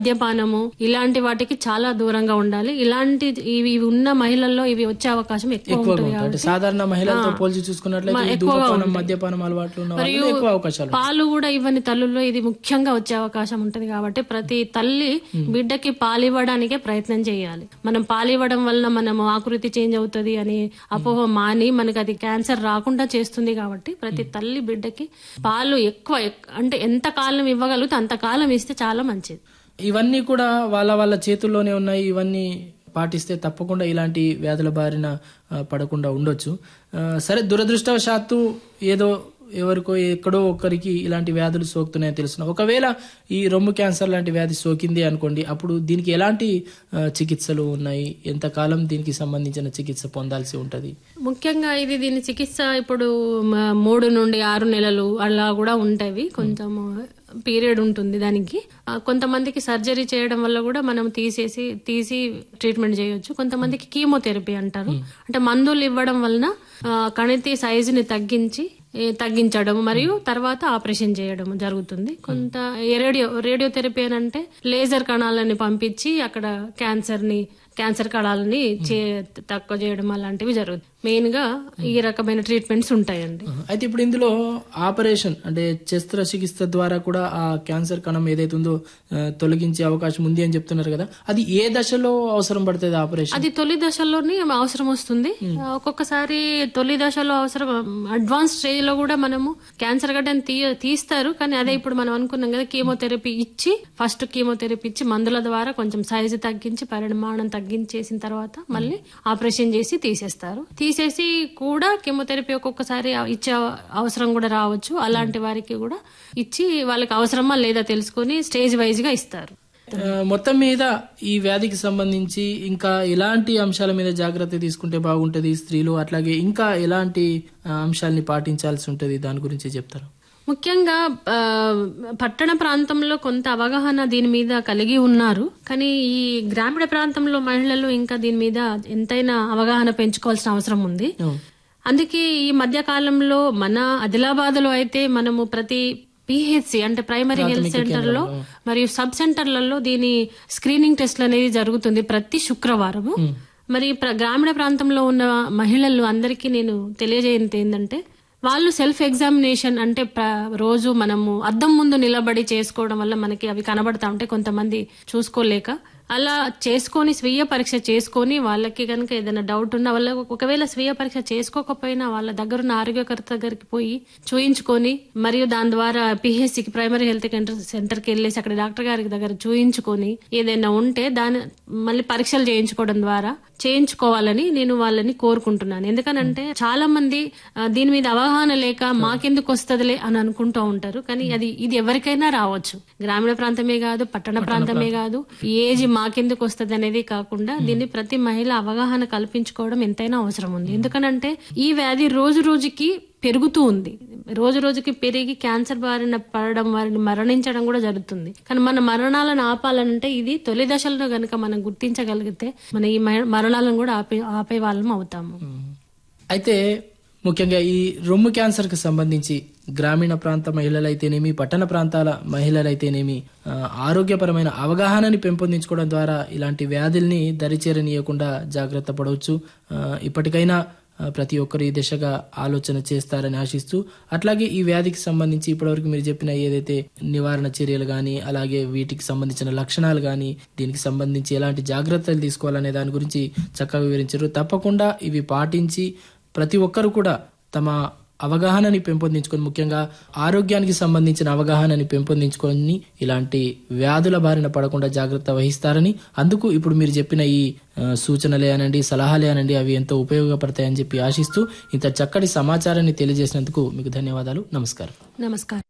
మద్యపానము ఇలాంటి వాటికి చాలా దూరంగా ఉండాలి ఇలాంటి ఇవి ఉన్న మహిళల్లో ఇవి వచ్చే అవకాశం ఎక్కువ ఎక్కువగా ఉంటుంది ఉంటుంది అంటే సాధారణ మహిళలతో పోల్చి చూసుకున్నట్లయితే ఈ ధూమపానం మద్యపానం అలవాట్లు ఉన్న వాళ్ళలో ఎక్కువ అవకాశాలు ఉంటాయి. పాలు కూడా ఇవ్వని తల్లుల్లో ఇది ముఖ్యంగా వచ్చే అవకాశం ఉంటది కాబట్టి ప్రతి తల్లి బిడ్డకి పాలు ఇవ్వడానికే ప్రయత్నం చేయాలి మనం పాలు ఇవ్వడం వలన మనం ఆకృతి చేంజ్ అవుతుంది అని అపోహ మాని మనకి అది క్యాన్సర్ రాకుండా చేస్తుంది కాబట్టి ప్రతి తల్లి బిడ్డకి పాలు ఎక్కువ ఎక్- అంటే ఎంత కాలం ఇవ్వగలిగితే అంత కాలం ఇస్తే చాలా మంచిది ఇవన్నీ కూడా వాళ్ళ వాళ్ళ చేతుల్లోనే ఉన్నాయి ఇవన్నీ పాటిస్తే తప్పకుండా ఇలాంటి వ్యాధుల బారిన ఆ, పడకుండా ఉండొచ్చు ఆ, సరే దురదృష్టవశాత్తు ఏదో ఎవరికో ఎక్కడో ఒక్కరికి ఇలాంటి వ్యాధులు సోకుతున్నాయని తెలుసు ఒకవేళ ఈ రొమ్ము క్యాన్సర్ లాంటి వ్యాధి సోకింది అనుకోండి అప్పుడు దీనికి ఎలాంటి ఆ, చికిత్సలు ఉన్నాయి ఎంతకాలం దీనికి సంబంధించిన చికిత్స పొందాల్సి ఉంటది ముఖ్యంగా ఇది దీని చికిత్స ఇప్పుడు మ- మూడు నుండి ఆరు నెలలు అలా కూడా ఉంటాయి కొంచెం పీరియడ్ ఉంటుంది దానికి ఆ, కొంతమందికి సర్జరీ చేయడం వల్ల కూడా మనం తీసేసి తీసి ట్రీట్మెంట్ చేయొచ్చు కొంతమందికి కీమోథెరపీ అంటారు అంటే మందులు ఇవ్వడం వలన ఆ, కణితి సైజుని తగ్గించి ఏ, తగ్గించడం మరియు తర్వాత ఆపరేషన్ చేయడం జరుగుతుంది కొంత ఏ రేడియో రేడియోథెరపీ అని అంటే లేజర్ కణాలని పంపించి అక్కడ క్యాన్సర్ ని క్యాన్సర్ కణాలని చే- తక్కువ చేయడం అలాంటివి జరుగుతుంది మెయిన్ గా ఈ రకమైన ట్రీట్మెంట్స్ ఉంటాయండి అయితే ఇప్పుడు ఇందులో ఆపరేషన్ అంటే శస్త్రచికిత్స ద్వారా కూడా ఆ క్యాన్సర్ కణం ఏదైతే ఉందో ఆ, తొలగించే అవకాశం ఉంది అని చెప్తున్నారు కదా అది ఏ దశలో అవసరం పడుతుంది ఆపరేషన్ అది తొలి దశలోనే అవసరం వస్తుంది ఒక్కొక్కసారి తొలి దశలో అవసరం అడ్వాన్స్ స్టేజ్ లో కూడా మనము క్యాన్సర్ గడ్డని తీ తీస్తారు కానీ అదే ఇప్పుడు మనం అనుకున్నాం కదా కీమోథెరపీ ఇచ్చి ఫస్ట్ కీమోథెరపీ ఇచ్చి మందుల ద్వారా కొంచెం సైజు తగ్గించి పరిమాణం తగ్గించేసిన తర్వాత మళ్ళీ ఆపరేషన్ చేసి తీసేస్తారు తీసేసి కూడా కీమోథెరపీ ఒక్కొక్కసారి ఇచ్చే అవసరం కూడా రావచ్చు అలాంటి వారికి కూడా ఇచ్చి వాళ్ళకి అవసరమా లేదా తెలుసుకొని స్టేజ్ వైజ్ గా ఇస్తారు ఆ, మొత్తం మీద ఈ వ్యాధికి సంబంధించి ఇంకా ఎలాంటి అంశాల మీద జాగ్రత్త తీసుకుంటే బాగుంటది స్త్రీలు అట్లాగే ఇంకా ఎలాంటి ఆ, అంశాలని పాటించాల్సి ఉంటది దాని గురించి చెప్తారు ముఖ్యంగా ఆ, పట్టణ ప్రాంతంలో కొంత అవగాహన దీని మీద కలిగి ఉన్నారు కానీ ఈ గ్రామీణ ప్రాంతంలో మహిళలు ఇంకా దీని మీద ఎంతైనా అవగాహన పెంచుకోవాల్సిన అవసరం ఉంది అందుకే ఈ మధ్య కాలంలో మన ఆదిలాబాద్ లో అయితే మనము ప్రతి పిహెచ్సి అంటే ప్రైమరీ హెల్త్ సెంటర్ లో మరియు సబ్ సెంటర్లలో దీని స్క్రీనింగ్ టెస్ట్లు అనేది జరుగుతుంది ప్రతి శుక్రవారము మరి ప్ర- గ్రామీణ ప్రాంతంలో ఉన్న మహిళలు అందరికీ నేను తెలియజేయంది ఏంటంటే వాళ్ళు సెల్ఫ్ ఎగ్జామినేషన్ అంటే ప్ర- రోజు మనము అద్దం ముందు నిలబడి చేసుకోవడం వల్ల మనకి అవి కనబడతా ఉంటే కొంతమంది చూసుకోలేక అలా చేసుకొని స్వీయ పరీక్ష చేసుకొని వాళ్ళకి కనుక ఏదైనా డౌట్ ఉన్నా వాళ్ళ ఒకవేళ స్వీయ పరీక్ష చేసుకోకపోయినా వాళ్ళ దగ్గర ఉన్న ఆరోగ్యకర్త దగ్గరికి పోయి చూయించుకొని మరియు దాని ద్వారా పిహెచ్సికి ప్రైమరీ హెల్త్ సెంటర్కి వెళ్ళేసి అక్కడ డాక్టర్ గారి దగ్గర చూయించుకొని ఏదైనా ఉంటే దాని మళ్ళీ పరీక్షలు చేయించుకోవడం ద్వారా చేయించుకోవాలని నేను వాళ్ళని కోరుకుంటున్నాను ఎందుకనంటే చాలా మంది ఆ, దీని మీద అవగాహన లేక మాకెందుకు వస్తుందిలే అని అనుకుంటూ ఉంటారు కానీ అది ఇది ఎవరికైనా రావచ్చు గ్రామీణ ప్రాంతమే కాదు పట్టణ ప్రాంతమే కాదు ఈ ఏజ్ మాకెందుకు వస్తుంది అనేది కాకుండా దీన్ని ప్రతి మహిళ అవగాహన కల్పించుకోవడం ఎంతైనా అవసరం ఉంది ఎందుకనంటే ఈ వ్యాధి రోజు రోజుకి పెరుగుతూ ఉంది రోజు రోజుకి పెరిగి క్యాన్సర్ బారిన పడడం వారిని మరణించడం కూడా జరుగుతుంది కానీ మన మరణాలను ఆపాలంటే ఇది తొలి దశలో గనుక మనం గుర్తించగలిగితే మన ఈ మ- మరణాలను కూడా ఆపే ఆపే వాళ్ళం అవుతాము అయితే ముఖ్యంగా ఈ రొమ్ము క్యాన్సర్ కి సంబంధించి గ్రామీణ ప్రాంత మహిళలైతేనేమి పట్టణ ప్రాంతాల మహిళలైతేనేమి ఆ, ఆరోగ్యపరమైన అవగాహనని పెంపొందించుకోవడం ద్వారా ఇలాంటి వ్యాధుల్ని దరిచేరనీయకుండా జాగ్రత్త పడవచ్చు ఆ, ఇప్పటికైనా ఆ, ప్రతి ఒక్కరు ఈ దిశగా ఆలోచన చేస్తారని ఆశిస్తూ అట్లాగే ఈ వ్యాధికి సంబంధించి ఇప్పటివరకు మీరు చెప్పిన ఏదైతే నివారణ చర్యలు కానీ అలాగే వీటికి సంబంధించిన లక్షణాలు కానీ దీనికి సంబంధించి ఎలాంటి జాగ్రత్తలు తీసుకోవాలనే దాని గురించి చక్కగా వివరించారు తప్పకుండా ఇవి పాటించి ప్రతి ఒక్కరు కూడా తమ అవగాహనని పెంపొందించుకొని ముఖ్యంగా ఆరోగ్యానికి సంబంధించిన అవగాహనని పెంపొందించుకొని ఇలాంటి వ్యాధుల బారిన పడకుండా జాగ్రత్త వహిస్తారని అందుకు ఇప్పుడు మీరు చెప్పిన ఈ ఆ, సూచనలే అనండి సలహాలే అనండి అవి ఎంతో ఉపయోగపడతాయని చెప్పి ఆశిస్తూ ఇంత చక్కటి సమాచారాన్ని తెలియజేసినందుకు మీకు ధన్యవాదాలు నమస్కారం నమస్కారం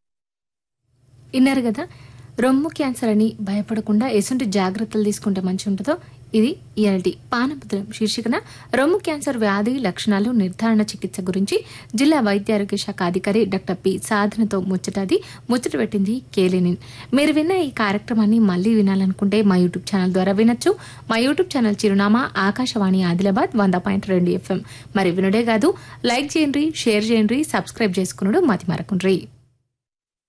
విన్నారు కదా రొమ్ము క్యాన్సర్ అని భయపడకుండా ఎసుంటి జాగ్రత్తలు తీసుకుంటే మంచి ఉంటుందో ఇది ఇయాల్టి పానపుత్రం శీర్షికన రొమ్ము క్యాన్సర్ వ్యాధి లక్షణాలు నిర్ధారణ చికిత్స గురించి జిల్లా వైద్య ఆరోగ్య శాఖ అధికారి డాక్టర్ పి సాధనతో ముచ్చటది ముచ్చట పెట్టింది కేలేనిన్ మీరు విన్న ఈ కార్యక్రమాన్ని మళ్ళీ వినాలనుకుంటే మా యూట్యూబ్ ఛానల్ ద్వారా వినొచ్చు మా యూట్యూబ్ ఛానల్ చిరునామా ఆకాశవాణి ఆదిలాబాద్ వంద పాయింట్ రెండు ఎఫ్ఎం మరి వినుడే కాదు లైక్ చేయండి షేర్ చేయండి సబ్స్క్రైబ్ చేసుకున్నాడు మతి మరకుండ్రి